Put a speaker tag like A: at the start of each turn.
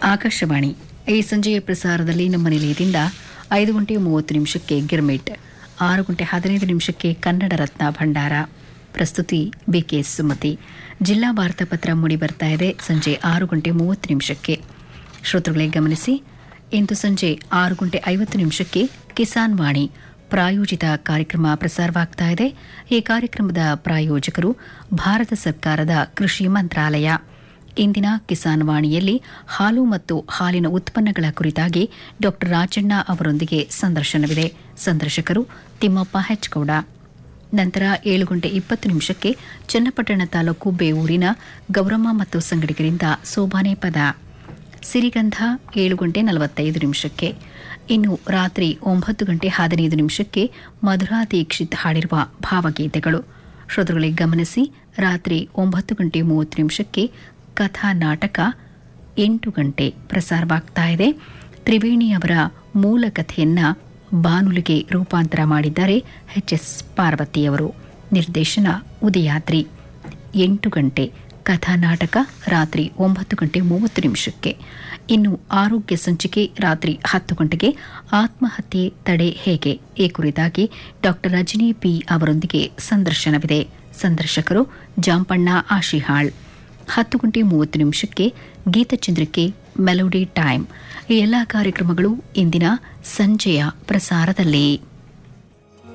A: ಆಕಾಶವಾಣಿ ಈ ಸಂಜೆಯ ಪ್ರಸಾರದಲ್ಲಿ ನಮ್ಮ ನಿಲಯದಿಂದ ಐದು ಗಂಟೆ ಮೂವತ್ತು ನಿಮಿಷಕ್ಕೆ ಗಿರ್ಮಿಟ್ ಆರು ಗಂಟೆ ಹದಿನೈದು ನಿಮಿಷಕ್ಕೆ ಕನ್ನಡ ರತ್ನ ಭಂಡಾರ ಪ್ರಸ್ತುತಿ ಬಿಕೆ ಸುಮತಿ ಜಿಲ್ಲಾ ವಾರ್ತಾಪತ್ರ ಮೂಡಿ ಬರ್ತಾ ಇದೆ ಸಂಜೆ ಆರು ಗಂಟೆ ಮೂವತ್ತು ನಿಮಿಷಕ್ಕೆ ಶ್ರೋತೃಗಳೇ ಗಮನಿಸಿ ಇಂದು ಸಂಜೆ ಆರು ಗಂಟೆ ಐವತ್ತು ನಿಮಿಷಕ್ಕೆ ಕಿಸಾನ್ ವಾಣಿ ಪ್ರಾಯೋಜಿತ ಕಾರ್ಯಕ್ರಮ ಪ್ರಸಾರವಾಗ್ತಾ ಇದೆ ಈ ಕಾರ್ಯಕ್ರಮದ ಪ್ರಾಯೋಜಕರು ಭಾರತ ಸರ್ಕಾರದ ಕೃಷಿ ಮಂತ್ರಾಲಯ ಇಂದಿನ ಕಿಸಾನ್ ವಾಣಿಯಲ್ಲಿ ಹಾಲು ಮತ್ತು ಹಾಲಿನ ಉತ್ಪನ್ನಗಳ ಕುರಿತಾಗಿ ಡಾ ರಾಜಣ್ಣ ಅವರೊಂದಿಗೆ ಸಂದರ್ಶನವಿದೆ ಸಂದರ್ಶಕರು ತಿಮ್ಮಪ್ಪ ಹೆಚ್ಗೌಡ ನಂತರ ಏಳು ಗಂಟೆ ಇಪ್ಪತ್ತು ನಿಮಿಷಕ್ಕೆ ಚನ್ನಪಟ್ಟಣ ತಾಲೂಕು ಬೇವೂರಿನ ಗೌರಮ್ಮ ಮತ್ತು ಸಂಗಡಿಗರಿಂದ ಸೋಬಾನೆ ಪದ ಸಿರಿಗಂಧ ಏಳು ಗಂಟೆ ನಲವತ್ತೈದು ನಿಮಿಷಕ್ಕೆ ಇನ್ನು ರಾತ್ರಿ ಒಂಬತ್ತು ಗಂಟೆ ಹದಿನೈದು ನಿಮಿಷಕ್ಕೆ ಮಧುರಾ ದೀಕ್ಷಿತ್ ಹಾಡಿರುವ ಭಾವಗೀತೆಗಳು ಶ್ರೋತೃಗಳಿಗೆ ಗಮನಿಸಿ ರಾತ್ರಿ ಒಂಬತ್ತು ಗಂಟೆ ಮೂವತ್ತು ನಿಮಿಷಕ್ಕೆ ಕಥಾ ನಾಟಕ ಎಂಟು ಗಂಟೆ ಪ್ರಸಾರವಾಗ್ತಾ ಇದೆ ತ್ರಿವೇಣಿ ಅವರ ಮೂಲ ಕಥೆಯನ್ನ ಬಾನುಲಿಗೆ ರೂಪಾಂತರ ಮಾಡಿದ್ದಾರೆ ಎಚ್ ಎಸ್ ಪಾರ್ವತಿಯವರು ನಿರ್ದೇಶನ ಉದಯಾದ್ರಿ ಎಂಟು ಗಂಟೆ ಕಥಾನಾಟಕ ರಾತ್ರಿ ಒಂಬತ್ತು ಗಂಟೆ ಮೂವತ್ತು ನಿಮಿಷಕ್ಕೆ ಇನ್ನು ಆರೋಗ್ಯ ಸಂಚಿಕೆ ರಾತ್ರಿ ಹತ್ತು ಗಂಟೆಗೆ ಆತ್ಮಹತ್ಯೆ ತಡೆ ಹೇಗೆ ಈ ಕುರಿತಾಗಿ ಡಾ ರಜನಿ ಪಿ ಅವರೊಂದಿಗೆ ಸಂದರ್ಶನವಿದೆ ಸಂದರ್ಶಕರು ಜಾಂಪಣ್ಣ ಆಶಿಹಾಳ್ ಹತ್ತು ಗಂಟೆ ಮೂವತ್ತು ನಿಮಿಷಕ್ಕೆ ಗೀತಚಂದ್ರಿಕೆ ಮೆಲೋಡಿ ಟೈಮ್ ಈ ಎಲ್ಲ ಕಾರ್ಯಕ್ರಮಗಳು ಇಂದಿನ ಸಂಜೆಯ ಪ್ರಸಾರದಲ್ಲಿ